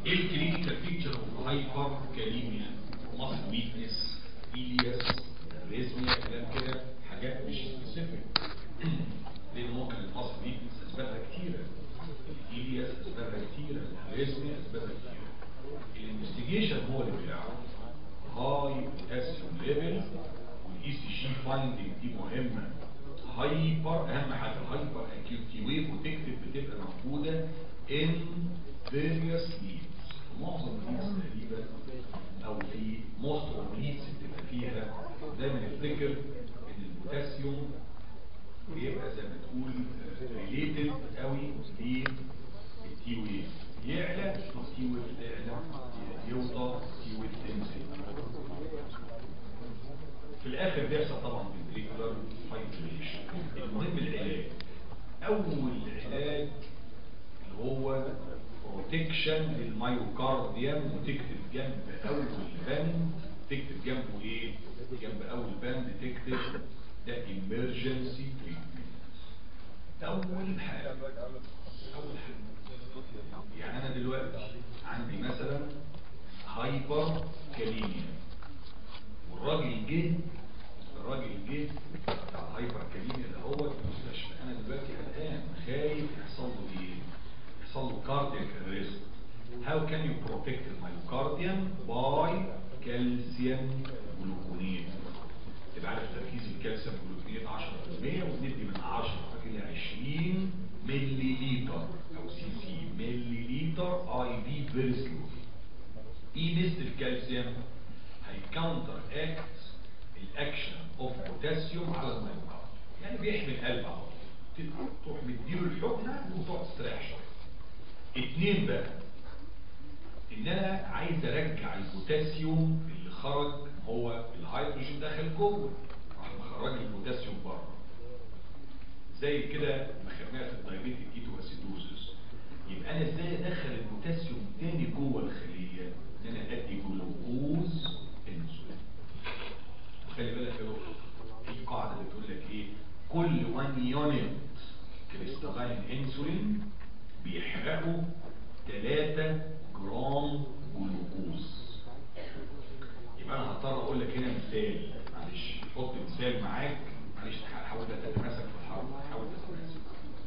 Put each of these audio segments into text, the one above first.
ايه الكلينيكال بيكتشر اوف هايبر كاليميا ماسل ويكنس ايلياس ريزميا كلام كده حاجات مش سبيسيفيك لان ممكن الماسل ويكنس اسبابها كتيره الايلياس اسبابها كتيره الريزميا اسبابها كتيره الانفستيجيشن هو اللي بيعرف هاي بوتاسيوم ليفل والاي سي جي فايندنج دي مهمه هايبر اهم حاجه هايبر اكيوتي ويف وتكتب بتبقى موجوده ان various leads معظم الليدز تقريبا او في most of leads بتبقى فيها دايما نفتكر ان البوتاسيوم بيبقى زي ما تقول ريليتد قوي للتي ويف يعلى التي ويف تعلى يوطى التي ويف تنزل في الاخر بيحصل طبعا بالريجولار فايبريشن المهم العلاج اول علاج اللي هو بروتكشن للمايوكارديوم وتكتب جنب اول بند تكتب جنبه ايه جنب اول بند تكتب ده emergency treatment اول حاجه اول حاجه يعني انا دلوقتي عندي مثلا هايبر كاليميا والراجل جه الراجل جه بتاع الهايبر كاليميا ده هو في المستشفى انا دلوقتي قلقان خايف يحصل له ايه يحصل له كاردياك اريست how can you protect the myocardium by calcium gluconate تبقى عارف تركيز الكالسيوم جلوكونيت 10% وبندي من 10 الى 20 ملي لتر او سي سي ملي لتر اي بي فيري سلو ايه ميزه الكالسيوم هيكاونتر اكت الاكشن اوف بوتاسيوم على المايوكارد يعني بيحمي القلب على طول تروح مديله الحقنه وتقعد تستريح شويه اتنين بقى ان انا عايز ارجع البوتاسيوم اللي خرج هو الهيدروجين دخل جوه راح مخرج البوتاسيوم بره زي كده ما خدناها في الدايبيتيك كيتواسيدوزس يبقى انا ازاي ادخل البوتاسيوم تاني جوه الخليه ان انا ادي جلوكوز انسولين وخلي بالك يا دكتور في قاعده بتقول لك ايه كل 1 يونت كريستالين انسولين بيحرقوا 3 جرام جلوكوز يبقى انا هضطر اقول لك هنا مثال معلش حط مثال معاك معلش حاول تتماسك في الحرب حاول تتماسك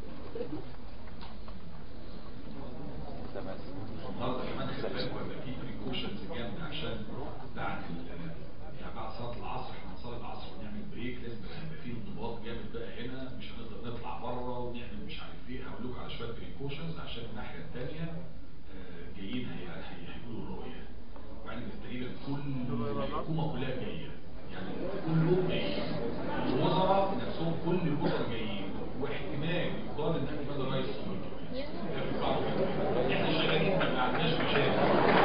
النهارده كمان خلي بالك هيبقى في بريكوشنز جامده عشان بعد ال يعني بعد صلاه العصر احنا هنصلي العصر ونعمل بريك لازم يبقى في انضباط جامد بقى هنا مش هنقدر نطلع بره ونعمل مش عارف ايه هقول لكم على شويه بريكوشنز عشان الناحيه الثانيه جايين هيقولوا الرؤيه وبعدين تقريبا كل الحكومه كلها جايه يعني كلهم جايين الوزراء نفسهم كل الوزراء جايين واحتمال يقال ان احنا كده رئيس احنا شغالين ما عندناش مشاكل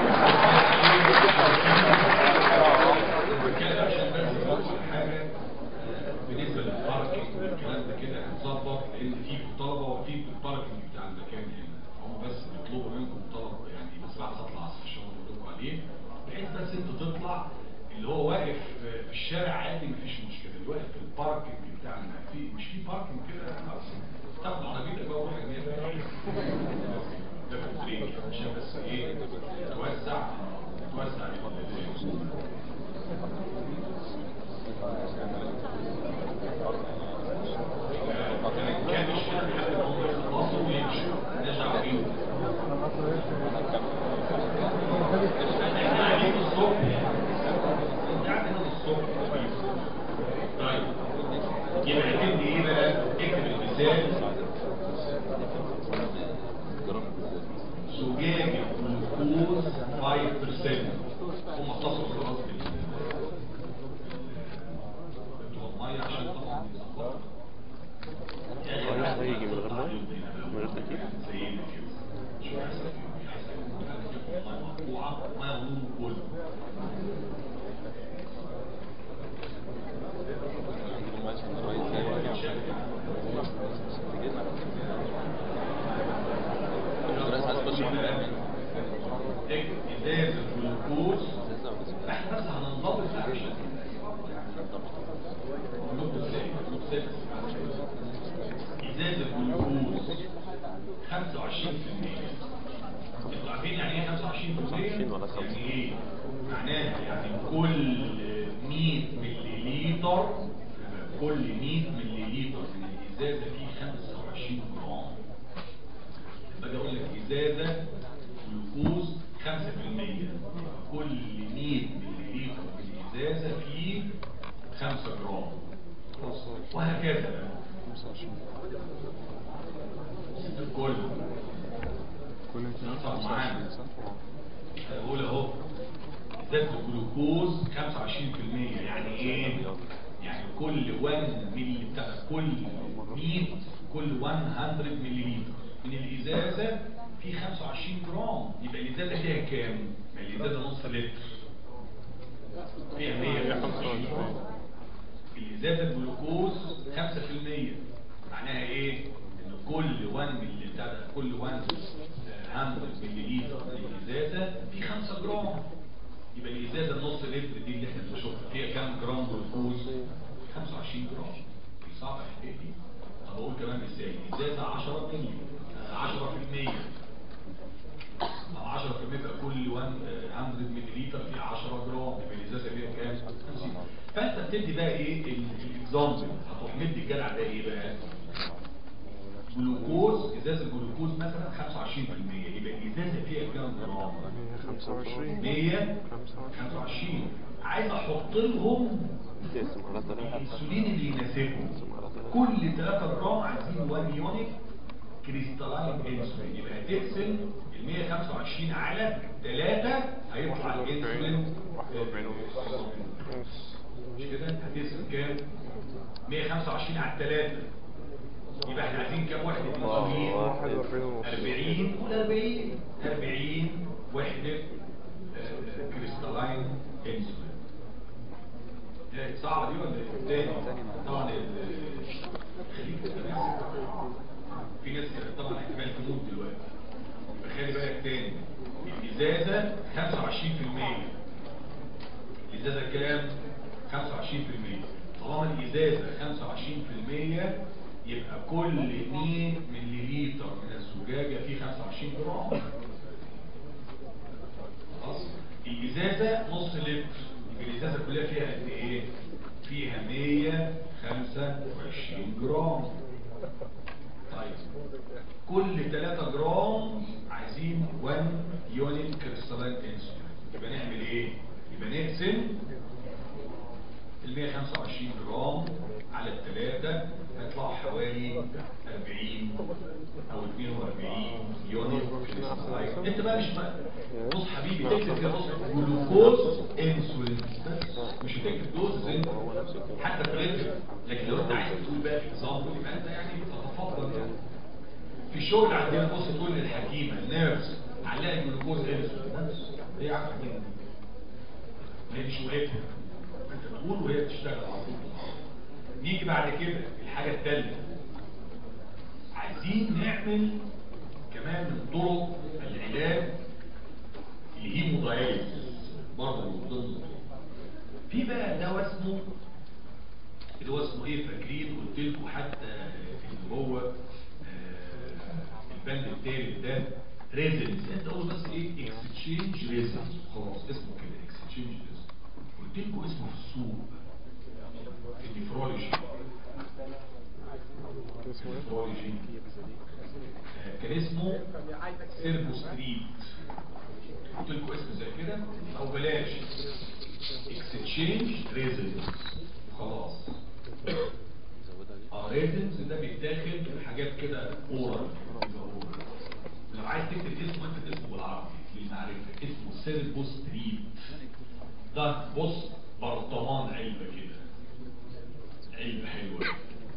كده عشان بس اول حاجه بالنسبه للباركينج والكلام ده كده هنظبط لان في طلبه وفي الباركينج بتاع المكان هنا هم بس بيطلبوا منكم طلب يعني بس بعد صلاه العصر عشان اقول لكم عليه بحيث بس انت تطلع اللي هو واقف في الشارع عادي مفيش مشكله اللي واقف في الباركينج بتاع في مش في باركينج كده تاخد عربيتك بقى وروح جميع ده في الطريق عشان بس ايه توزع توزع كان مش حد هم يخلصوا ويمشوا نرجع بيهم احنا قاعدين الصبح قاعد هنا الصبح طيب يبقى اكتب ايه بقى اكتب المثال زجاج الجلوكوز 5% هم اتصلوا خلاص بتوع الميه عشان طبعا ولا هيجي من غير ميه من غير تكييف زينا كده شو يحصل الميه مقطوعه ميه ونور كله ازاز الجلوكوز احنا بس هننضبط عشان نضبط ازاي نضبط ازاي ازاز الجلوكوز 25% انتوا عارفين يعني ايه 25% على خمسة. يعني ايه معناها يعني كل 100 ملي لتر كل 100 ملي لتر من الازازه فيه 25 جرام باجي اقول لك ازازه جلوكوز 5% كل 100 ملي لتر من الازازه فيه 5 جرام وهكذا الكل صار معانا بقول اهو ازازه الجلوكوز 25% يعني ايه يعني كل 1 ملي بتاع كل 100 كل 100 ملي من الازازه في 25 جرام يبقى الازازه فيها كام ما الازازه نص لتر فيها 125 جرام الازازه الجلوكوز 5% معناها ايه ان كل 1 ملي بتاع ده، كل 1 100 ملي لتر من الازازه في 5 جرام يبقى الازازه النص لتر دي اللي احنا بنشوفها فيها كام جرام جلوكوز 25 جرام دي صعبه الحكايه دي طب اقول كمان ازاي ازازه 10 ملي 10% أو 10% يبقى كل 100 ملي لتر فيه 10 جرام يبقى الازازه فيها كام 50 فانت بتدي بقى ايه الاكزامبل هتروح مدي الجدع ده ايه بقى جلوكوز ازازه جلوكوز مثلا 25% يبقى الازازه فيها كام جرام 25 100 25 عايز احط لهم تقسم على ثلاثة الانسولين اللي يناسبهم كل 3 جرام عايزين 1 يونت كريستالاين انسولين يبقى هتقسم ال 125 على 3 هيطلع الانسولين 41 مش كده هتقسم كام 125 على 3 يبقى احنا عايزين كام واحده انسولين 41 ونص 40 قول 40 40 وحده آه، كريستالاين انسولين إيه، صعبه دي ولا ايه؟ تاني طبعا ال- خليك تتناسب. في ناس كانت طبعا احتمال تموت دلوقتي يبقى خلي بالك تاني الازازه 25% الازازه كام 25% طالما الازازه 25% يبقى كل 100 ملي لتر من الزجاجه فيه 25 جرام خلاص الازازه نص لتر يبقى الازازه كلها فيها قد ايه فيها 125 جرام طيب كل 3 جرام عايزين 1 يونت كريستالين انسولين يبقى نعمل ايه يبقى نقسم ال 125 جرام على الثلاثة هيطلعوا حوالي 40 او 42 يونت كريستالين انت بقى مش بقى بص حبيبي تكتب كده بص جلوكوز انسولين بس مش هتكتب دوز انت حتى في الريتم لكن لو انت عايز تقول بقى في نظام يبقى انت يعني تتفضل يعني في الشغل عندنا بص تقول للحكيمه النيرس علقي جلوكوز انسولين بس هي عارفه كده ما هي مش وقتها انت تقول وهي بتشتغل على طول نيجي بعد كده الحاجه الثالثه عايزين نعمل كمان من طرق العلاج الهيموداياليسيس برضه من ضمن في بقى دواء اسمه اللي هو اسمه ايه فاكرين قلت لكم حتى اللي هو آه، البند التالت ده ريزنس انت قول بس ايه اكستشينج ريزنس خلاص اسمه كده اكستشينج ريزنس قلت لكم اسمه في السوق في النفرولوجي النفرولوجي آه، كان اسمه سيربو ستريت قلت لكم اسم زي كده او بلاش اكستشينج ريزنس خلاص اه ريزنس ده بيتاخد حاجات كده اورال لو عايز تكتب اسمه انت اسمه بالعربي للمعرفه اسمه سيربو ستريت ده بص برطمان علبه كده علبه حلوه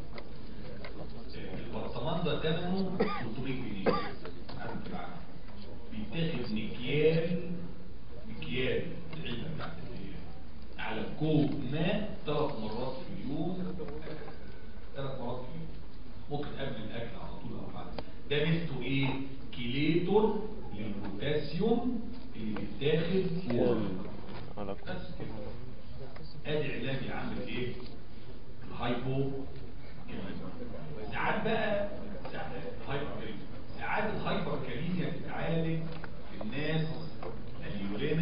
البرطمان ده ثمنه 300 جنيه عارف تبعه بيتاخد مكيال مكيال العلبه بتاعت ال- على كوب ماء ثلاث مرات في اليوم ثلاث مرات في اليوم ممكن قبل الاكل على طول او بعد ده ميزته ايه كيليتور للبوتاسيوم اللي بيتاخد اورال على بس كده ادي علاج عامل ايه الهايبو ساعات بقى ساعات الهايبر كاليميا ساعات الهايبر كاليميا بتتعالج في الناس اليورين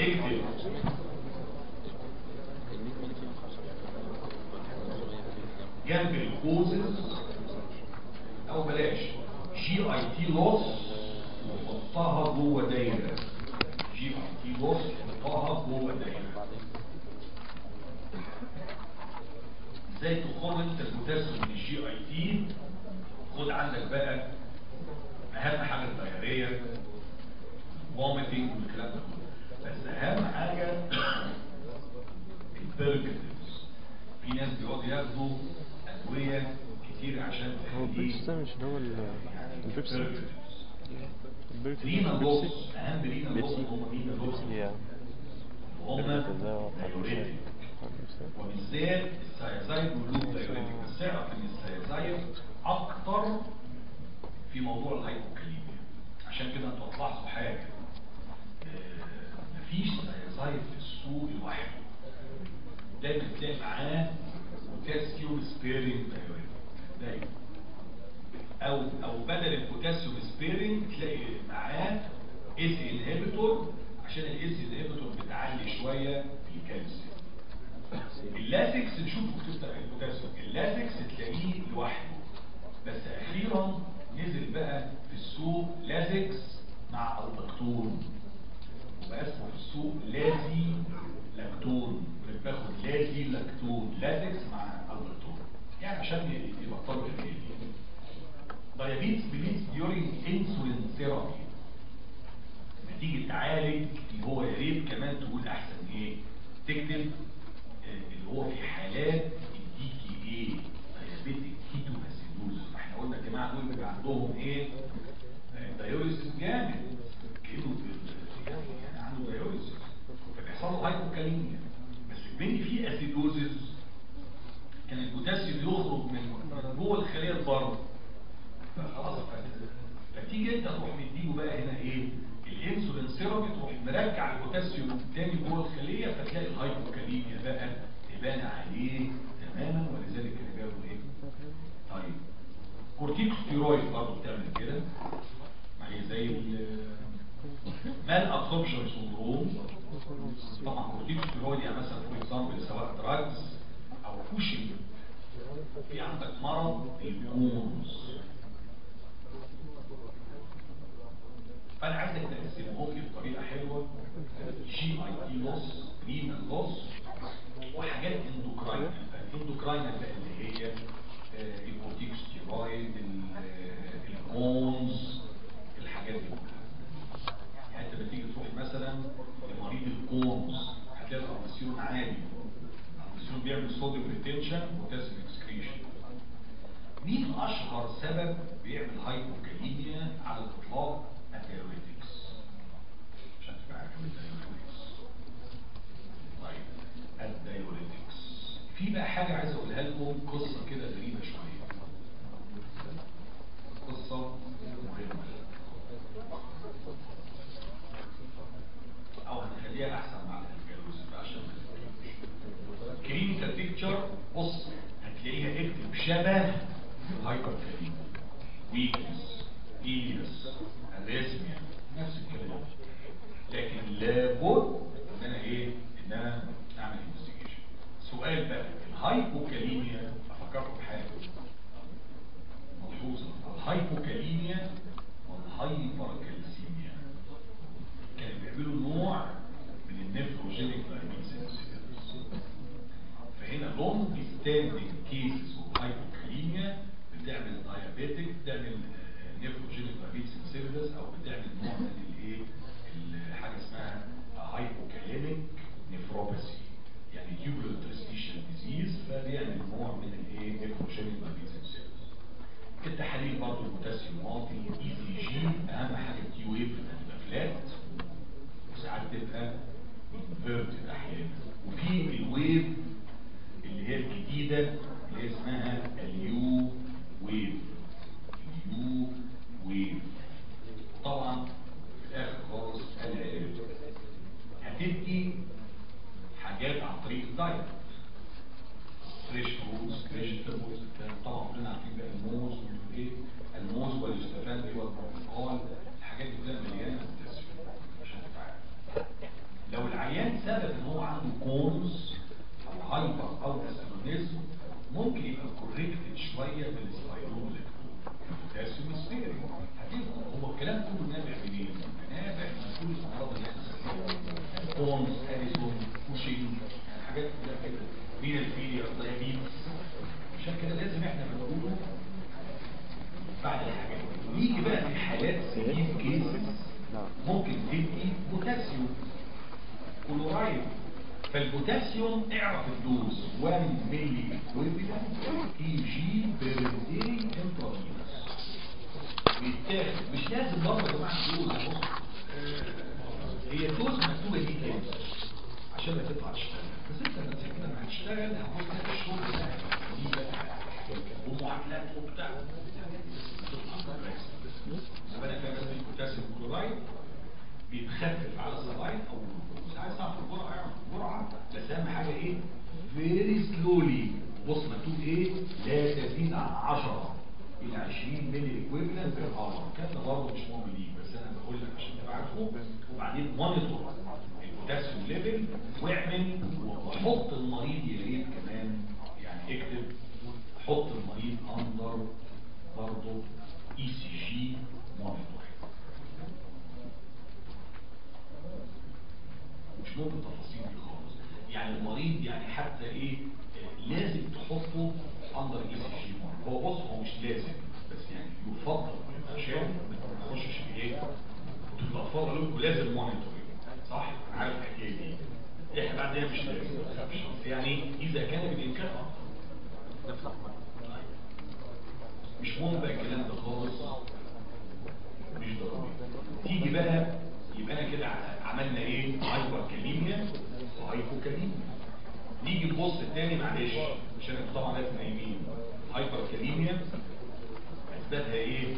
اكتب جنب الكوزز او بلاش جي اي تي لوس وحطها جوه دايره جي اي تي لوس وحطها جوه دايره ازاي تخرج انت البوتاسيوم من الجي اي تي خد عندك بقى اهم حاجه الدايريه فوميتنج والكلام ده كله بس اهم حاجه البرجتيفز في ناس بيقعدوا ياخدوا ادويه كتير عشان هو البيبسي ده مش اللي هو ال- البيبسي البيبسي رينا البيبسي لوس اهم رينا لوس هم رينا لوس Yeah. هم دايوريتك وبالذات السيازايد واللوب دايوريتك بس اعرف ان السيازايد اكتر في موضوع الهايبوكاليميا عشان كده انتوا هتلاحظوا حاجه آه، مفيش سيازايد في السوق لوحده دايما تلاقي معاه بوتاسيوم سبيرنج دايوريتك دايما او او بدل البوتاسيوم سبيرنج تلاقي معاه اس انهبيتور عشان الاس انهبيتور بتعلي شويه في الكالسيوم اللازكس نشوفه بتفتح البوتاسيوم اللازكس تلاقيه لوحده بس اخيرا نزل بقى في السوق لازكس مع الدكتون وبقى اسمه في السوق لازي لاكتون بتاخد لازي لاكتون لازكس مع الدكتون يعني عشان يبطلوا الحكايه دي diabetes believes during insulin therapy لما تيجي تعالج اللي هو يا ريت كمان تقول احسن ايه تكتب آه، اللي هو في حالات الدي كي ايه دايابيتك كيتو اسيدوز احنا قلنا يا جماعه دول بيبقى عندهم ايه آه، دايوريسيس جامد كيلو يعني عنده دايوريسيس فبيحصل له هايبوكاليميا بس بين في اسيدوزز كان البوتاسيوم يخرج من من جوه الخليه لبره فخلاص ف- فتيجي انت تروح مديله بقى هنا ايه الانسولين سيرابي تروح مرجع البوتاسيوم تاني جوه الخليه فتلاقي الهايبوكاليميا بقى تبان عليه تماما ولذلك كان جابوا ايه طيب كورتيكوستيرويد برضه بتعمل كده ما هي زي ال مال ابسوربشن سندروم طبعا كورتيكوستيرويد يعني مثلا فور اكزامبل سواء دراجز او كوشنج في عندك مرض الكونز فانا عايزك تقسمهم لي بطريقه حلوه جي اي تي لوس رينال لوس وحاجات اندوكراين الاندوكراين بقى اللي هي آه، الكورتيكوستيرويد ال- آه، الكونز الحاجات دي كلها يعني انت بتيجي تروح مثلا لمريض الكونز هتلاقي الارمسيون عالي الارمسيون بيعمل صوديوم ريتنشن وبوتاسيوم اكسكريشن مين اشهر سبب بيعمل هايبوكاليميا على الاطلاق الدايوريتكس عشان تبقى عارف الدايوريتكس طيب الدايوريتكس في بقى حاجه عايز اقولها لكم قصه كده غريبه شويه قصه مهمه او هنخليها احسن مع الجلوس عشان ما نتكلمش. كلينيكال بيكتشر بص هتلاقيها اكتب شبه هايبر كليم ويكنس ايليس اريثميا نفس الكلام لكن لابد ان انا ايه ان انا اعمل انفستيجيشن سؤال بقى الهايبوكاليميا افكركم بحاجه ملحوظه الهايبوكاليميا والهايبركالسيميا كانوا بيعملوا نوع من النيفروجينيك دايمينسيس فهنا لونج ستاندنج كيسز اوف هايبوكاليميا بتعمل دايابيتك بتعمل نيفروجينيك دايابيتس انسيبيدس او بتعمل نوع من الايه ال- حاجه اسمها هايبوكاليميك نيفروباثي يعني تيوبولار انترستيشن ديزيز فبيعمل نوع من الايه نيفروجينيك دايابيتس انسيبيدس التحاليل برضه البوتاسيوم واطي اي سي جي اهم حاجه التي ويف بتبقى فلات وساعات تبقى انفيرتد احيانا وفي الويف اللي هي الجديده اللي هي اسمها اليو ويف اليو ويف طبعا في الاخر خالص العلاج هتدي حاجات عن طريق الدايت فريش فروتس فريش فروتس طبعا كلنا عارفين بقى الموز والايه الموز واليوستفندي والبرتقال الحاجات دي كلها مليانه بوتاسيوم عشان تبقى عارف. لو العيان ممكن تدي بوتاسيوم كلورايد فالبوتاسيوم اعرف الدوز 1 ملي اكويفالنت اي جي بير داي انترافينوس بيتاخد مش لازم برضه يا جماعه الدوز أهو. هي الدوز مكتوبه دي كام عشان ما تطلع تشتغل بس انت لما كده لما هتشتغل هتبص تلاقي الشغل ده دي بقى ومعادلات وبتاع انا فاهم بس البوتاسيوم كلورايد بيتخفف على الصلاين او مش عايز تعرف الجرعه اعرف الجرعه بس اهم حاجه ايه فيري سلولي بص مكتوب ايه لا تزيد عن 10 الى 20 ملي اكويفالنت بير اور الكلام ده برضه مش مهم ليك بس انا بقول لك عشان تبقى عارفه وبعدين مونيتور البوتاسيوم ليفل واعمل وحط المريض يا ريت كمان يعني اكتب حط المريض اندر برضه اي سي جي مونيتور مش ممكن تفاصيل دي خالص يعني المريض يعني حتى ايه آه، لازم تحطه اندر اي سي جي هو بص هو مش لازم بس يعني يفضل عشان ما تخشش في ايه وتبقى اطفال ولازم مونيتورنج صح عارف الحكايه دي احنا بعدين مش لازم يعني اذا كان بالامكان افضل مش مهم بقى الكلام ده خالص مش ضروري تيجي بقى يبقى انا كده عملنا ايه هايبر كاليميا وهايبوكاليميا نيجي نبص تاني معلش عشان انتوا طبعا لازم نايمين هايبر كاليميا اسبابها ايه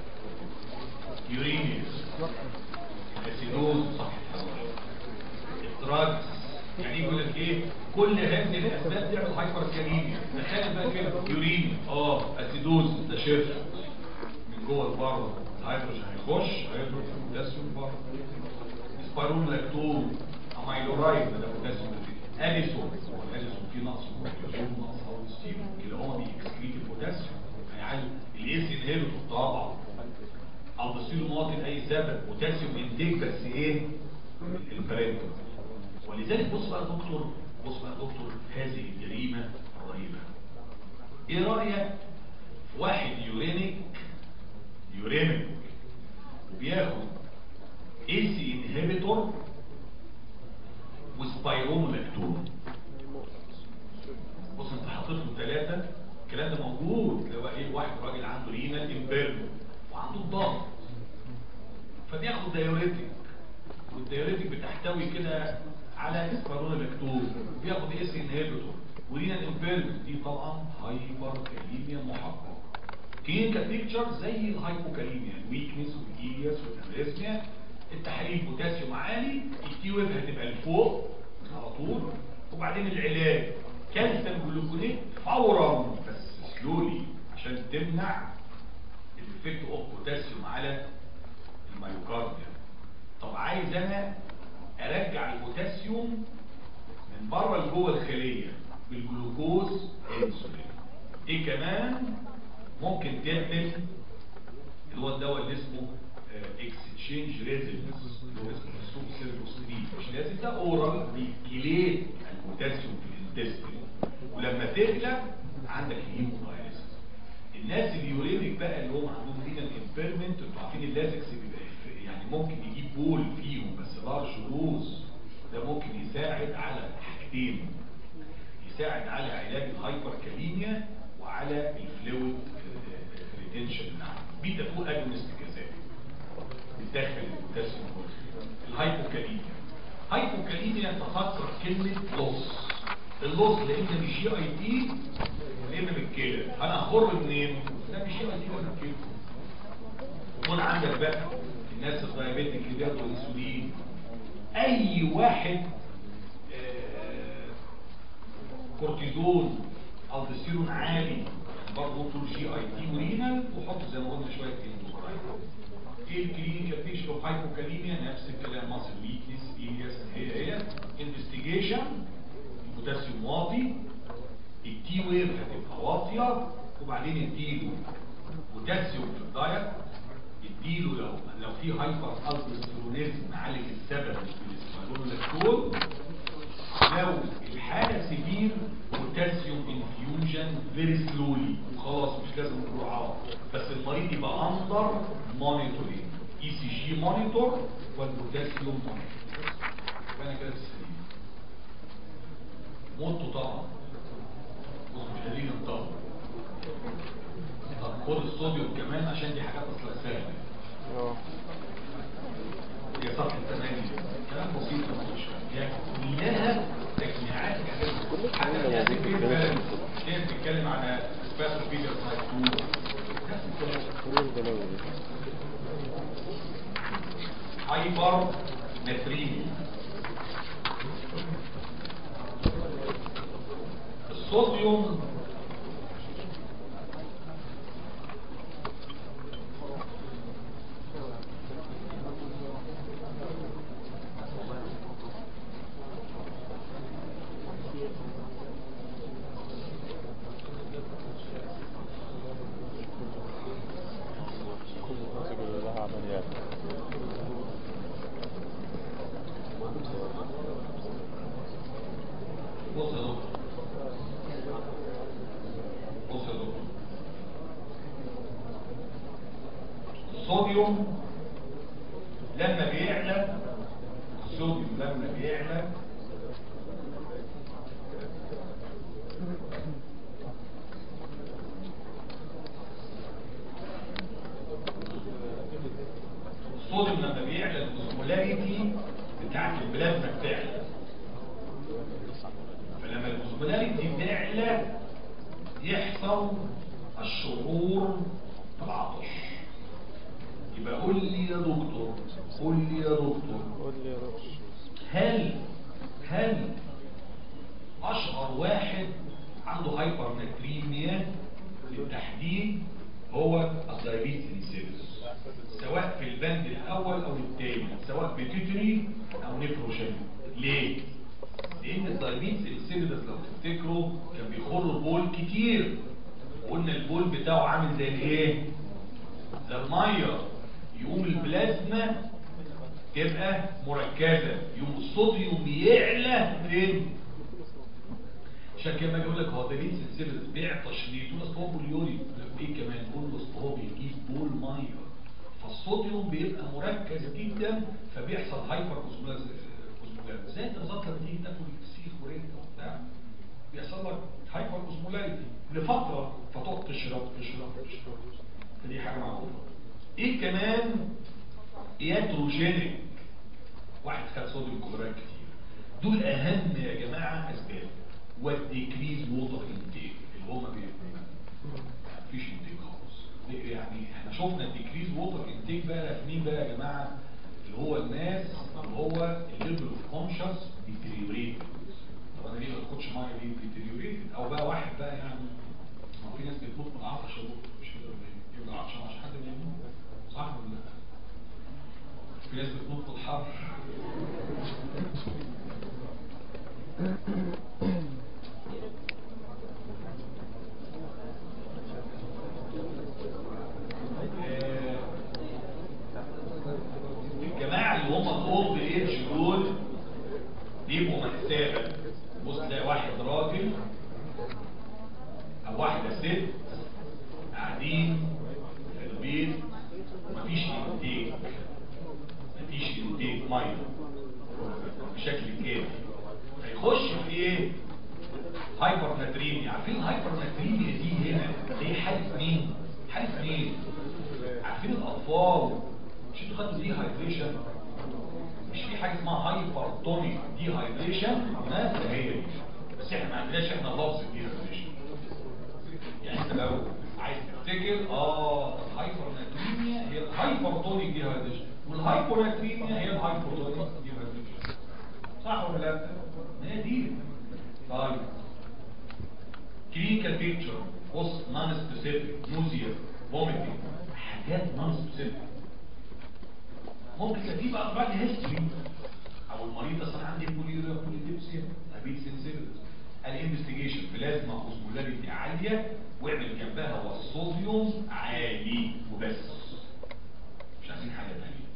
يورينيس اسيدوز صح الدراجز يعني يقول لك ايه كل هذه الاسباب تعمل هايبر كاليميا تخيل بقى كده يورين اه اسيدوز ده شفت من جوه لبره الهيدروجين هيخش هيخرج في البوتاسيوم بره سبايرون لاكتون اميلورايد ده بوتاسيوم اليسون هو الاليسون فيه نقص بوتاسيوم نقص اوستيرون كده هو بيكسكريت البوتاسيوم يعني عايز الاس انهيبيتور طبعا او بصيله مواطن اي سبب بوتاسيوم انتاج بس ايه البرينتر ولذلك بص بقى يا دكتور بص بقى يا دكتور هذه الجريمه رهيبه ايه رايك في واحد يورينيك يورينيك وبياخد اي سي انهبيتور وسبايرونولاكتون بص انت حاطط له ثلاثه الكلام ده موجود اللي هو ايه واحد راجل عنده رينال امبيرمنت وعنده الضغط فبياخد دايوريتك والدايوريتك بتحتوي كده على سبايرونولاكتون بياخد اي سي انهبيتور ورينال امبيرمنت دي طبعا هايبر كاليميا محقق كلينيكال بيكتشر زي الهايبوكاليميا الويكنس والجيلياس والامريزميا التحاليل بوتاسيوم عالي التي ويف هتبقى لفوق على طول وبعدين العلاج كالسيوم جلوكونيت فورا بس سلولي عشان تمنع الافكت اوف بوتاسيوم على الميوكارديا طب عايز انا ارجع البوتاسيوم من بره لجوه الخليه بالجلوكوز انسولين ايه كمان ممكن تعمل اللي هو الدواء اللي اسمه اكستشينج ريزيدنس اللي هو اسمه السوق سيرفوسترين مش لازم ده اورال بيكليت البوتاسيوم في الانتستين ولما تغلى عندك هيمودايليسيس الناس اليورينيك بقى اللي هم عندهم رينال امبيرمنت انتوا عارفين اللازكس بيبقى في- يعني ممكن يجيب بول فيهم بس لارج دوز ده ممكن يساعد على حاجتين يساعد على علاج الهايبر كاليميا وعلى الفلويد ريتنشن بيتا 2 اجونست كذلك بتدخل البوتاسيوم الهايبوكاليميا هايبوكاليميا تخصص كلمة لص اللص لا اما من جي اي تي لا اما من الكلى انا هخر منين؟ لا مش جي اي تي ولا من الكلى خد عندك بقى الناس الدايابيتك اللي بياخدوا انسولين اي واحد آه، كورتيزون الدوستيرون عالي برضه طول جي اي تي ورينال وحط زي ما قلنا شويه اندوكراين ايه الكلينيكال بيكشر اوف هايبوكاليميا نفس الكلام ماسل ويكنس ايلياس هي هي انفستيجيشن البوتاسيوم واطي التي ويف هتبقى واطيه وبعدين اديله بوتاسيوم في الدايت اديله لو لو في هايبر الدوستيرونيزم نعالج السبب بالسبالونولاكتون لو الحالة سيفير بوتاسيوم انفيوجن فيري سلولي وخلاص مش لازم جرعات بس المريض يبقى اندر مونيتورينج اي سي جي مونيتور والبوتاسيوم مونيتور انا كده في السليم موتوا طبعا بص مش قادرين ننطق طب خد الصوديوم كمان عشان دي حاجات اصلا سهله اه هي صفحه 8 كلام بسيط مش هي كلها تجميعات حاجات حتى فيها فكره هي بتتكلم على سبيشال فيجر تايب 2 نفس الكلام ايه البلاوي دي هايبر نتريمي الصوديوم كل الناس كلها عمليات بص يا دكتور بص يا دكتور الصوديوم لما بيعلى الصوديوم لما بيعلى الصوديوم لما بيعلى الاسمولاريتي بتاعت البلازما بتعلى فلما الاسمولاريتي تعلى يحصل الشعور بالعطش يبقى قول لي يا دكتور قول لي يا دكتور قول لي يا دكتور هل هل اشهر واحد عنده هايبر نتريميا بالتحديد هو الدايابيتس انسيلس سواء في البند الاول او الثاني سواء بيتيتري او نيفروشن ليه لان الدايابيتس انسيلس لو تفتكروا كان بيخر بول كتير وقلنا البول بتاعه عامل زي الايه زي الميه يقوم البلازما تبقى مركزة يوم الصوديوم يعلى فين عشان كده باجي اقول لك هو ده ليه سلسله بيعطش ليه تقول اصل هو بوليوري ايه كمان تقول له اصل هو بيجيب بول ميه فالصوديوم بيبقى مركز جدا فبيحصل هايبر اوزمولاز زي انت بالظبط لما تيجي تاكل فسيخ ورنجه وبتاع بيحصل لك هايبر اوزمولاريتي لفتره فتقعد تشرب تشرب تشرب فدي حاجه معروفه ايه كمان ياتروجينيك واحد خد صوديوم كلورايد كتير دول اهم يا جماعه اسباب والديكريز ووتر انتيك اللي هما مفيش انتيك خالص يعني احنا شفنا الديكريز ووتر انتيك بقى في مين بقى يا جماعه اللي هو الناس اللي هو الليفل اوف كونشس ديتريوريت طب انا ليه ما باخدش ميه ليه ديتريوريت او بقى واحد بقى يعني ما هو في ناس بتموت من العطش يا دكتور مش كده ولا ايه؟ يبقى عطشان عشان حد بيموت صح ولا لا؟ في ناس بتموت من الحر آه، الجماعة اللي هم الاولد ايج دول بيبقوا مأساة بص تلاقي واحد راجل او واحدة ست قاعدين في البيت ومفيش انتاج مفيش انتاج ميه بشكل كامل فيخش في ايه هايبر ناتريميا عارفين الهايبر ناتريميا دي هنا دي حالة مين حالة مين عارفين الاطفال مش انتوا خدتوا دي هايدريشن مش في حاجه اسمها هايبر تونيك دي هايدريشن ما هي دي بس احنا ما عندناش احنا لفظ دي هايدريشن يعني انت لو عايز تفتكر اه الهايبر ناتريميا هي الهايبر تونيك دي هايدريشن والهايبر ناتريميا هي الهايبر تونيك دي هايدريشن صح ولا لا؟ ما هي دي طيب كلينيكال بيكتشر بص نون سبيسيفيك نوزيا فوميتنج حاجات نون سبيسيفيك ممكن تجيب بقى بعد هيستوري او المريض اصلا عندي بوليوريا بوليديبسيا دايابيتس انسيبيتس الانفستيجيشن بلازما اوزمولاريتي عاليه واعمل جنبها هو الصوديوم عالي وبس مش عايزين حاجه ثانيه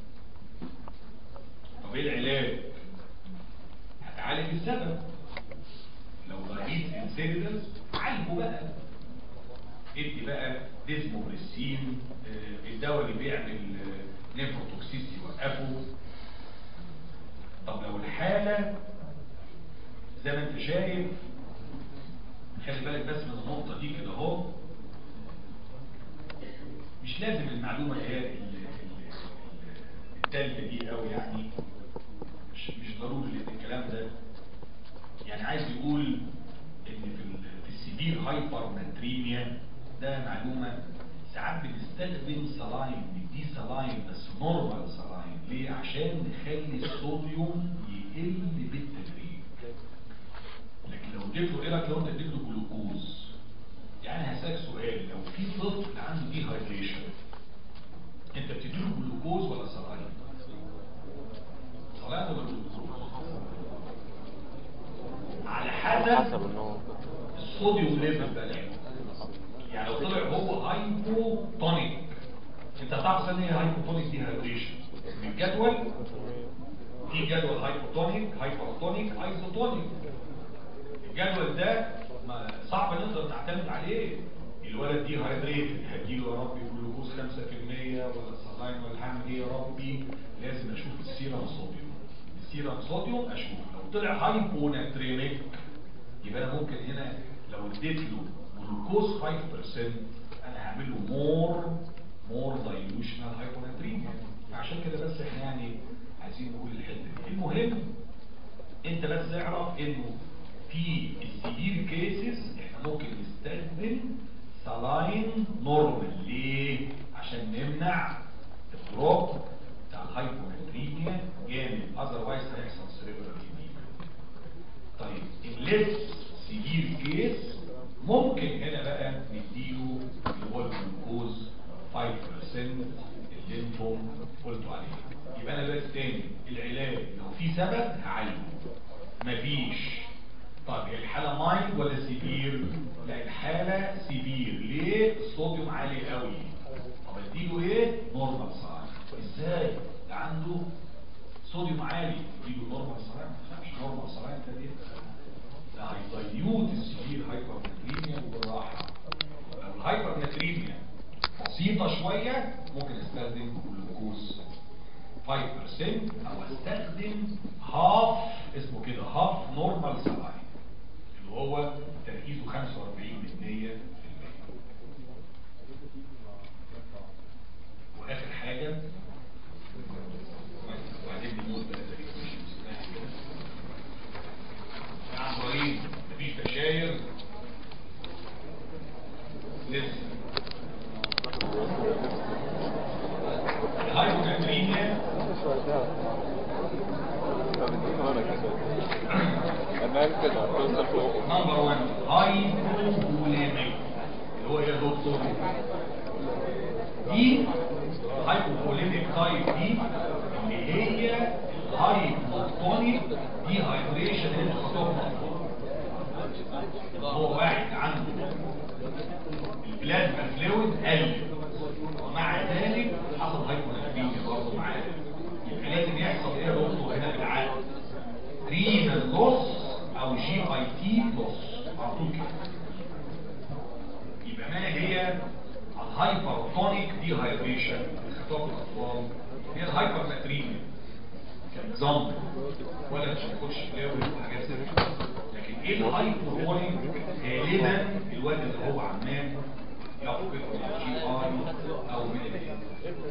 طب ايه العلاج هتعالج السبب لو دايابيتس انسيبيتس عالجه بقى ادي بقى ديزموبريسين آه، الدواء اللي بيعمل نيفروتوكسيستي وقفوا طب لو الحالة زي ما انت شايف خلي بالك بس من النقطة دي كده اهو مش لازم المعلومة اللي هي ال- ال- التالتة دي قوي يعني مش مش ضروري لان الكلام ده يعني عايز يقول ان في ال- في السيفير هايبر ناتريميا ده معلومة ساعات بنستخدم سلاين نديه سلاين بس نورمال سلاين ليه عشان نخلي الصوديوم يقل بالتدريج لكن لو اديت له ايه رايك لو انت اديت له جلوكوز يعني هسألك سؤال لو في طفل عنده دي هايدريشن انت بتديله جلوكوز ولا سلاين سلاين ولا جلوكوز على حسب حسب النوع الصوديوم ليفل ده يعني لو طلع هو هايبوتونيك انت هتعرف ان هي هايبوتونيك دي هايدريشن من الجدول في جدول هايبوتونيك هايبرتونيك ايزوتونيك الجدول ده ما صعب نقدر نعتمد عليه الولد دي هايدريتد هديله يا ربي جلوكوز 5% ولا سلاين ولا هعمل ايه يا ربي لازم اشوف السيرم صوديوم السيرم صوديوم اشوف لو طلع هايبوناتريميك يبقى انا ممكن هنا لو اديت له جلوكوز 5% انا هعمل له مور مور دايلوشنال هايبوناتريميا عشان كده بس احنا يعني عايزين نقول الحته دي المهم انت بس اعرف انه في السيفير كيسز احنا ممكن نستخدم سلاين نورمال ليه عشان نمنع الدروب بتاع الهايبوناتريميا جامد اذروايز هيحصل سيريبرال ايديما طيب الليس سيفير كيس ممكن هنا بقى نديله اللي هو الجلوكوز 5% اللي انتم قلتوا عليه يبقى انا بس تاني العلاج لو في سبب هعالجه مفيش طيب هي الحالة مايل ولا سيفير؟ لا الحالة سيفير ليه؟ الصوديوم عالي قوي طب اديله ايه؟ نورمال ساين ازاي؟ ده عنده صوديوم عالي اديله نورمال ساين مش نورمال ساين ده ايه؟ ده هيدايوت السيفير هايبرناتريميا بالراحة لو الهايبرناتريميا بسيطة شوية ممكن استخدم جلوكوز 5% او استخدم هاف اسمه كده هاف نورمال سلاين اللي هو تركيزه 45 من 100 واخر حاجة وبعدين نموت بقى زي مش مستاهل كده يا عم ابراهيم مفيش بشاير لسه الهايبوناتريميا أمام كده توصل فوق نمبر 1 هايبوفوليميك اللي هو ايه يا دكتور دي هايبوفوليميك تايب دي اللي هي هايبوتونيك دي هايدريشن هو واحد عنده البلازما فلويد قل ومع ذلك حصل هايبوناتريميا برضه معاه يبقى لازم يحصل ايه يا دكتور هنا بالعقل رينال لوس او جي اي تي لوس على طول كده يبقى ما هي الهايبرتونيك دي هايدريشن خطاب الاطفال هي الهايبر ناتريميا كاكزامبل ولا مش هنخش فلاوي وحاجات زي كده لكن ايه الهايبرتونيك غالبا الواد اللي هو عمال يفقد من الجي اي او من ال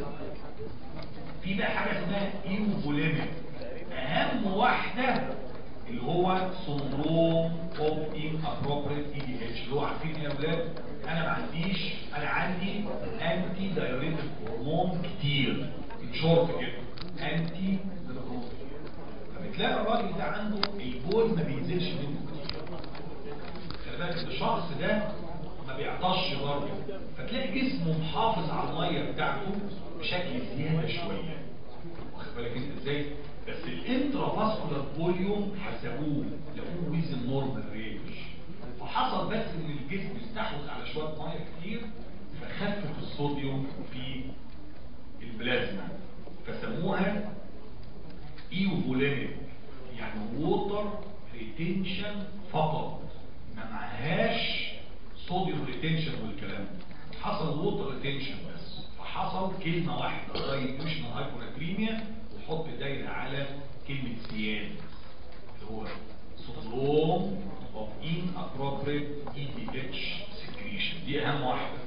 في بقى حاجه اسمها ايوفوليميك اهم واحده اللي هو سندروم اوف ان ابروبريت اي دي اتش اللي هو عارفين يا اولاد انا ما عنديش انا عندي انتي دايوريتك هرمون كتير شورت كده انتي فبتلاقي الراجل ده عنده البول ما بينزلش منه كتير خلي بالك الشخص ده ما بيعطش برضه فتلاقي جسمه محافظ على الميه بتاعته بشكل زياده شويه واخد بالك انت ازاي بس الانترا فاسكولار فوليوم حسبوه لقوه ويزن نورمال رينج فحصل بس ان الجسم استحوذ على شويه ميه كتير فخفف الصوديوم في البلازما فسموها ايوفوليميك يعني ووتر ريتنشن فقط ما معهاش صوديوم ريتنشن والكلام ده. حصل ووتر ريتنشن بس حصل كلمه واحده دايلوشنال هايبوناتريميا وحط دايره على كلمه سيان اللي هو syndrome of inappropriate EDH secretion دي اهم واحده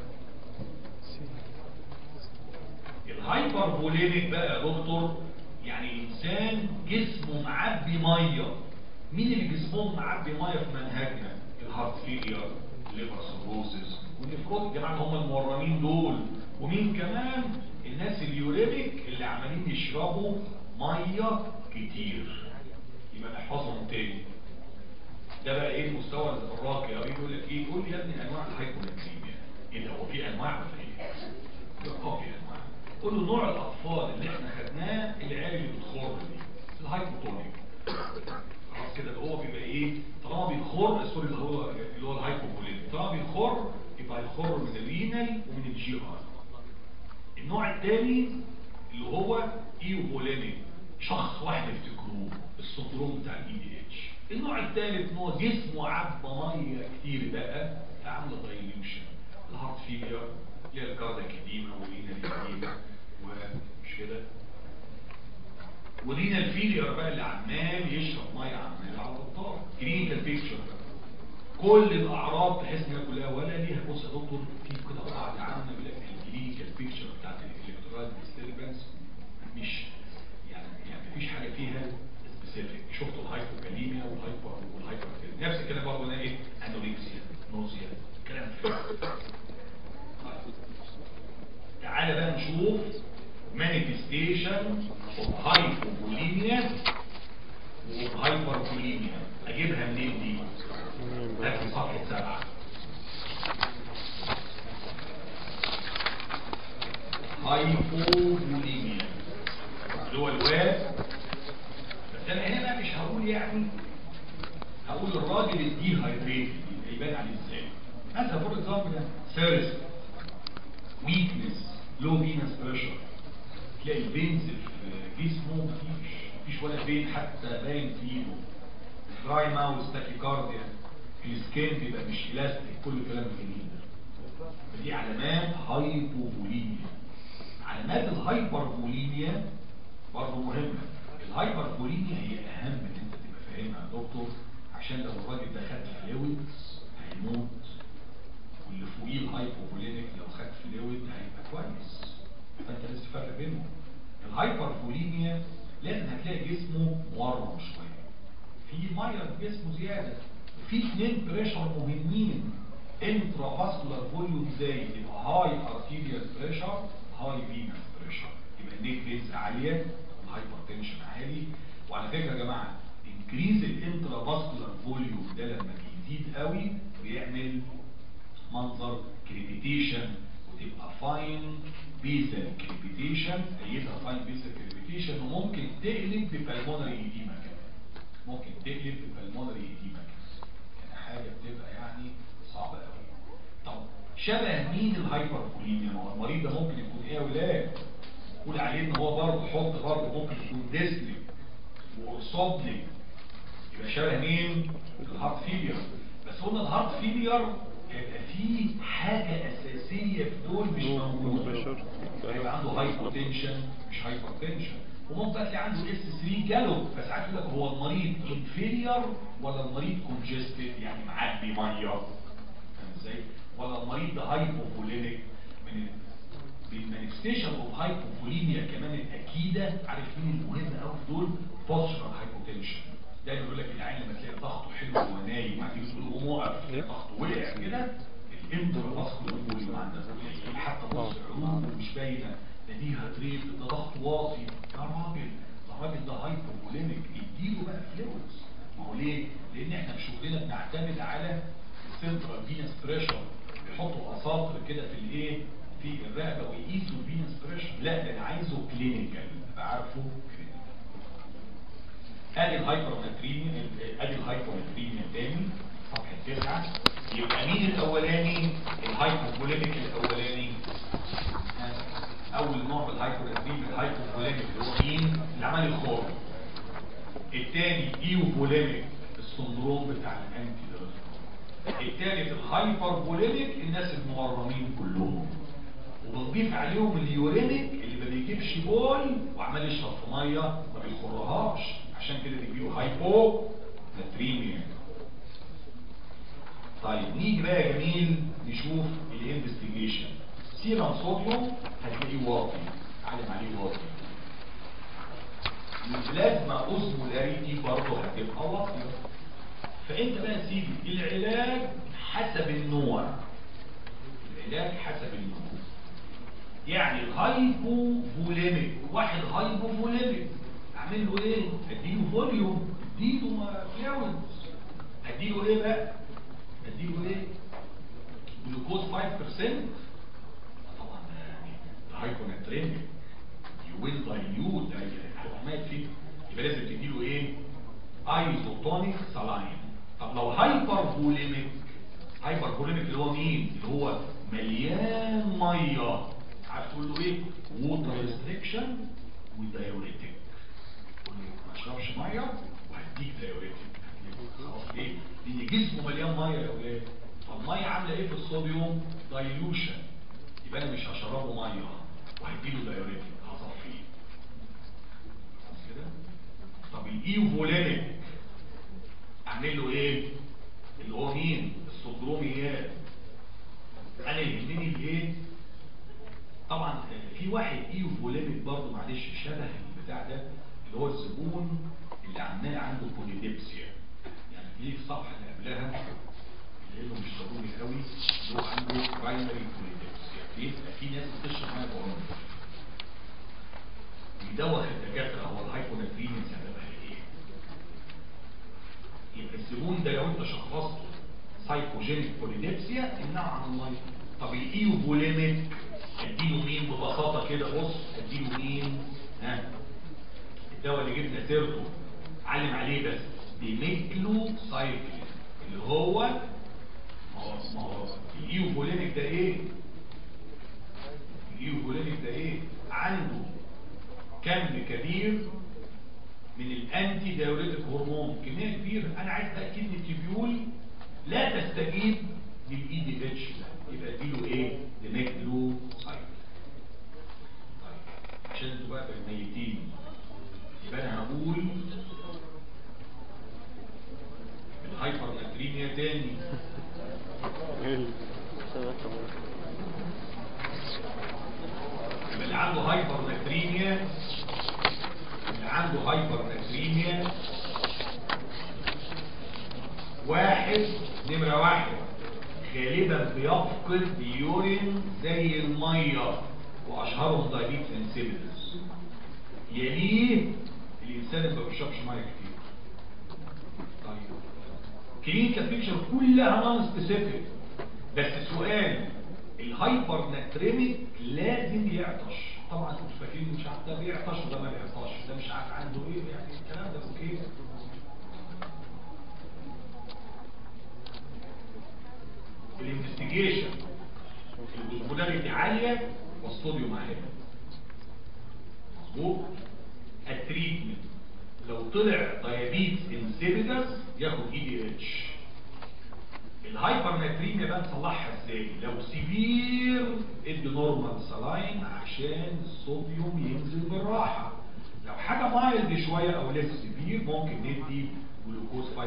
الهايبر بوليميك بقى يا دكتور يعني انسان جسمه معبي ميه مين اللي جسمهم معبي ميه في منهجنا الهارت فيلير الليفر سيروسيس والنفروت الجماعه اللي هم المورمين دول ومين كمان الناس اليوريميك اللي عمالين يشربوا ميه كتير يبقى نحفظهم تاني ده بقى ايه المستوى الراقي او يقول لك ايه قول لي يا ابني انواع الهايبوناتريميا ايه ده هو في انواع ولا ايه؟ يقول اه في انواع قول له نوع الاطفال اللي احنا خدناه العيال اللي بتخر دي الهايبوتونيك خلاص كده اللي هو بيبقى ايه طالما بيخر سوري اللي هو اللي هو الهايبوبوليميك طالما بيخر يبقى هيخر من الرينال ومن الجي ار النوع الثاني اللي هو ايوبوليميك شخص واحد افتكروه السندروم بتاع الاي دي اتش النوع الثالث ان هو جسمه عبى ميه كتير بقى عامله دايليوشن الهارت فيلير اللي هي الكاردياك اديما ورينا الاديما ومش كده ورينا الفيلير بقى اللي عمال يشرب ميه عمال على بطال كلينيكال بيكتشر كل الاعراض تحس انها كلها ولا ليها بص يا دكتور في كده قاعده عامه بيقول لك الكلينيكال بيكتشر بتاعت الالكترولايت ديستربنس مش يعني يعني مفيش حاجه فيها سبيسيفيك شفتوا الهايبوكاليميا والهايبر والهايبر نفس الكلام برضه هنا ايه انوركسيا نوزيا كلام تعالى بقى نشوف مانيفستيشن اوف هايبوبوليميا وهايبربوليميا اجيبها منين دي؟ ده في صفحه سبعه هايبوبوليميا اللي هو الواد بس انا هنا بقى مش هقول يعني هقول الراجل الدي هايدريتد يبان عليه ازاي مثلا فور اكزامبل ثيرست ويكنس لو فينس بريشر تلاقي البينز في جسمه مفيش مفيش ولا بين حتى باين في ايده دراي ماوس تاكيكارديا السكين بيبقى مش الاستيك كل كلام جميل ده دي علامات هايبوبوليميا علامات الهايبربوليميا برضه مهمه الهايبربوليميا هي اهم ان انت تبقى فاهمها يا دكتور عشان لو الراجل ده خد فلويدز هيموت واللي فوقيه الهايبوبوليميك لو خد فلويد هيبقى كويس فانت لسه فاكر بينهم الهايبربوليميا لازم هتلاقي جسمه مورم شويه في ميه في جسمه زياده وفي اثنين بريشر مهمين انترا فاسكولار فوليوم زي يبقى هاي ارتيريال بريشر هاي فينس بريشر يبقى النيك ريز عاليه الهايبرتنشن عالي وعلى فكره يا جماعه انكريز الانترا فاسكولار فوليوم ده لما بيزيد قوي بيعمل منظر كريبيتيشن وتبقى فاين بيزل كريبيتيشن ايدها فاين بيزل كريبيتيشن وممكن تقلب ببلمونري ايديما كمان ممكن تقلب ببلمونري ايديما كمان يعني حاجه بتبقى يعني صعبه قوي طب شبه مين الهايبربوليميا ما هو المريض ده ممكن يكون ايه يا ولاد قول عليه ان هو برضه حط برضه ممكن يكون ديسلي وصدلي يبقى شبه مين الهارت فيلير بس قلنا الهارت فيلير هيبقى فيه حاجة أساسية في دول مش موجودة هيبقى عنده هايبوتنشن مش هايبرتنشن وممكن تلاقي عنده اس 3 جالو فساعات يقول لك هو المريض انفيرير ولا المريض كونجستد يعني معدي ميه فاهم ازاي؟ ولا المريض ده هايبوفوليميك من بالمانيفستيشن اوف هايبوفوليميا كمان الاكيده عارف مين المهم قوي في دول بوستشرال هايبوتنشن دايما يقول لك العين لما تلاقي ضغطه حلو وهو نايم وبعدين تقول له قوم وقف ضغطه وقع كده الانتر ماسكولار فوليوم عندك قليل حتى بص عروقه مش باينه ده دي هتريد ده ضغط واطي يا راجل ده الراجل ده هايبوفوليميك اديله بقى فلويدز ما هو ليه؟ لان احنا في شغلنا بنعتمد على السنترال فينس بريشر بيحطوا اساطر كده في الايه؟ في الرقبه ويقيسوا الفينس بريشر لا ده انا عايزه كلينيكال ابقى عارفه ادي الهايبرمتريميا ادي الهايبرمتريميا تاني صفحه تسعه يبقى مين الاولاني الهايبوبوليميك الاولاني اول نوع من الهايبرمتريميا الهايبوبوليميك اللي هو مين اللي عمل الخور الثاني ايوبوليميك السندروم بتاع الانتي الثالث الهايبربوليميك الناس المورمين كلهم ونضيف عليهم اليورينيك اللي ما بيجيبش بول وعمال يشرب في ميه ما بيخرهاش عشان كده بيجيله هايبو ناتريميا طيب نيجي بقى يا جميل نشوف الانفستيجيشن سيرم صوديوم هتلاقيه واطي علم عليه واطي البلازما اوزمولاريتي برضه هتبقى واطيه فانت بقى يا سيدي العلاج حسب النوع العلاج حسب النوع يعني الهايبو فوليميك واحد هايبو فوليميك اعمل له ايه اديله فوليوم اديله فلويد اديله ايه بقى اديله ايه جلوكوز 5% طبعا يعني الهايبوناتريميك يو ويل دايليوت الحكومات فيه يبقى لازم تديله ايه ايزوتونيك سلاين طب لو هايبر فوليميك هايبر فوليميك اللي هو مين اللي هو مليان ميه عارف تقول له ايه ووتر ريستريكشن ودايوريتك تقول له ما اشربش ميه وهديك دايوريتك خلاص ليه لان جسمه مليان ميه يا اولاد فالميه عامله ايه في الصوديوم دايلوشن يبقى انا مش هشربه ميه وهديله دايوريتك هصفيه خلاص كده طب الايوفولينيك اعمل له ايه اللي هو مين الصدروميات انا يهمني الايه طبعا آه، في واحد ايوفولينيك برضه معلش شبه البتاع ده اللي هو الزبون اللي عمال عنده بوليديبسيا يعني في الصفحه اللي قبلها اللي انه مش ضروري قوي اللي هو عنده برايمري بوليديبسيا بيبقى في ناس بتشرب ميه بعمر بيدوخ الدكاتره هو الهايبوناتريميا سببها ايه يبقى الزبون ده لو انت شخصته سايكوجينيك بوليديبسيا امنعه عن الميه طب الايوفوليميك اديله مين ببساطه كده بص اديله مين ها الدواء اللي جبنا سيرته علم عليه بس بميكلو سايكلين اللي هو ما هو ما هو الايوفوليميك ده ايه الايوفوليميك ده ايه عنده كم كبير من الانتي دايوريتك هرمون كميه كبيره انا عايز تاكيد ان التبيول لا تستجيب للاي دي اتش ده يبقى اديله ايه ديميكلو سايكل طيب عشان انتوا بقى ميتين يبقى انا هقول الهايبر ناتريميا تاني ايه السبب كمان يبقى اللي عنده هايبر ناتريميا اللي عنده هايبر ناتريميا واحد نمرة واحد غالبا بيفقد يورين زي المية واشهرهم دايبيت انسيبيدس يليه الانسان اللي ما بيشربش ميه كتير طيب كلينيكال بيكشر كلها نون سبيسيفيك بس سؤال الهايبر ناتريميك لازم يعطش طبعا انتوا فاكرين مش عارف ده بيعطش وده ما بيعطش ده مش عارف عنده ايه يعني الكلام ده اوكي الانفستيجيشن الجلوكولاريتي عاليه والصوديوم عالي مظبوط التريتمنت لو طلع دايابيتس انسيبيتس ياخد اي دي اتش الهايبر ناتريميا بقى نصلحها ازاي لو سيفير ادي نورمال سلاين عشان الصوديوم ينزل بالراحه لو حاجه مايلد شويه او لسه سيفير ممكن ندي جلوكوز 5%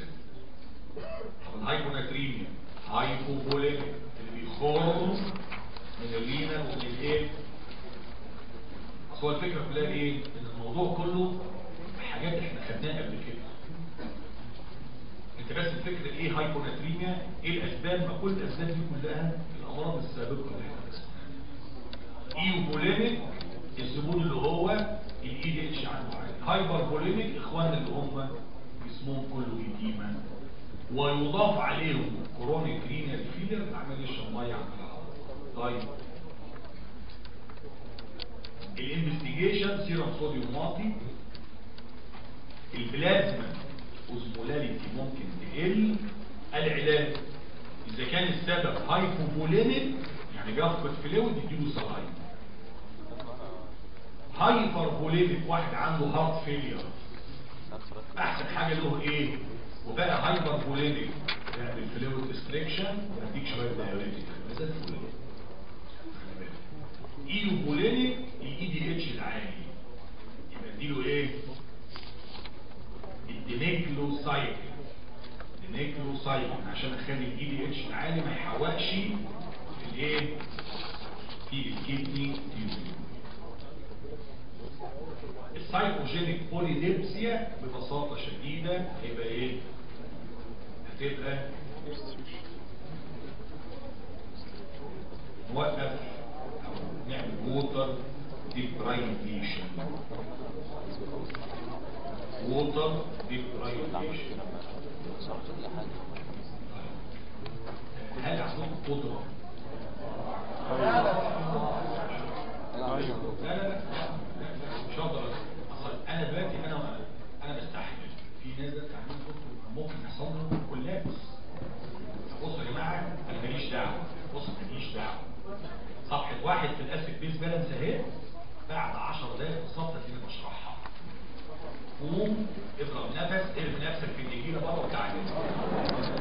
طب الهايبوناتريميا هايبوفوليميك اللي بيخر من الرينا ومن الايه بس هو الفكره كلها ايه ان الموضوع كله حاجات احنا خدناها قبل كده انت بس الفكره ايه هايبوناتريميا ايه الاسباب ما كل الاسباب دي كلها الامراض السابقه اللي احنا درسناها ايوفوليميك الزبون اللي هو الاي دي اتش عنده عالي هايبر فوليميك اخواننا اللي هم جسمهم كله ايديما ويضاف عليهم كرونيك رينال فيلر اللي عمال يشرب ميه عمال يعض. طيب الانفستيجيشن سيرم صوديوم واطي البلازما اوزمولاريتي ممكن تقل العلاج اذا كان السبب هايبوفوليميك يعني بيفقد فلويد يديله سلاين هايبر فوليميك واحد عنده هارت فيلير احسن حاجه له ايه وبقى هايبر فوليميك يعني الفلويد ريستريكشن وهديك شويه دايوريتك بس الفوليميك دي الكدني تيوب السايكوجينيك بوليديبسيا ببساطة شديدة هيبقى ايه؟ هتبقى نوقف او نعمل ووتر ديبرايفيشن ووتر ديبرايفيشن هل عندكم قدرة لا لا لا مش هقدر اصل انا دلوقتي انا انا بستحمل في ناس دلوقتي عاملين دكتور ممكن يحصل له كولابس بصوا يا جماعه انا ماليش دعوه بص ماليش دعوه صفحه واحد في الاسك بيس بالانس اهي بعد 10 دقايق بالظبط اللي بشرحها قوم اضرب نفس ارمي نفسك في النجيله بره وتعالى